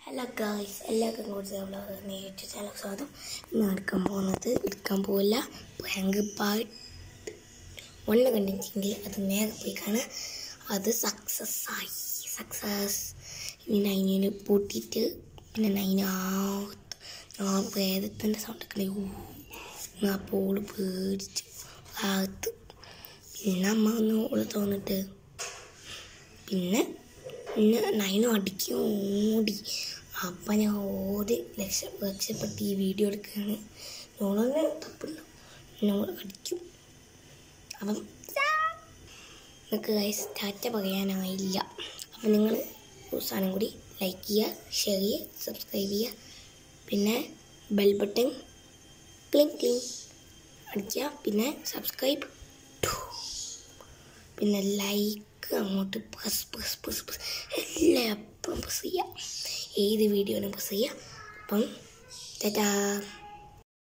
hello guys എല്ലാവർക്കും കൂടുതൽ vlog നേരിട്ട് ചില സ്വാഗതം ഇന്ന് എടുക്കാൻ പോകുന്നത് എടുക്കാൻ പോകില്ല പ്രാങ്ക് പാർട്ട് ഒന്ന് കണ്ടിട്ടെങ്കിൽ അത് നേരെ പോയി കാണാം അത് സക്സസ് ആയി സക്സസ് ഇനി നൈനിന് പൂട്ടിയിട്ട് പിന്നെ നൈന ഞാൻ പ്രേതത്തിൻ്റെ സൗണ്ടൊക്കെ ഞാൻ പോള് പേടിച്ച് ആകത്ത് പിന്നെ അമ്മ ഒന്ന് ഓള് തോന്നിട്ട് പിന്നെ പിന്നെ നൈനും അടിക്കും ഓടി അപ്പം ഞാൻ ഓടി രക്ഷ രക്ഷപ്പെട്ട് ഈ വീഡിയോ എടുക്കുകയാണ് ഞങ്ങളൊന്ന് തപ്പില്ല ഞങ്ങൾ അടിക്കും അപ്പം നിങ്ങൾക്ക് ഗൈസ് ടാറ്റ പറയാനായില്ല അപ്പം നിങ്ങൾ സാധനം കൂടി ലൈക്ക് ചെയ്യുക ഷെയർ ചെയ്യുക സബ്സ്ക്രൈബ് ചെയ്യുക പിന്നെ ബെൽ ബട്ടൺ ക്ലിങ് ക്ലിങ് അടിക്കുക പിന്നെ സബ്സ്ക്രൈബ് പിന്നെ ലൈക്ക് അങ്ങോട്ട് പ്രസ് പ്രസ് പ്രസ് പ്രസ് എല്ലാം എപ്പോഴും പ്രസ് ചെയ്യുക ഏത് വീഡിയോനും പ്രസ് ചെയ്യുക അപ്പം ടാറ്റാ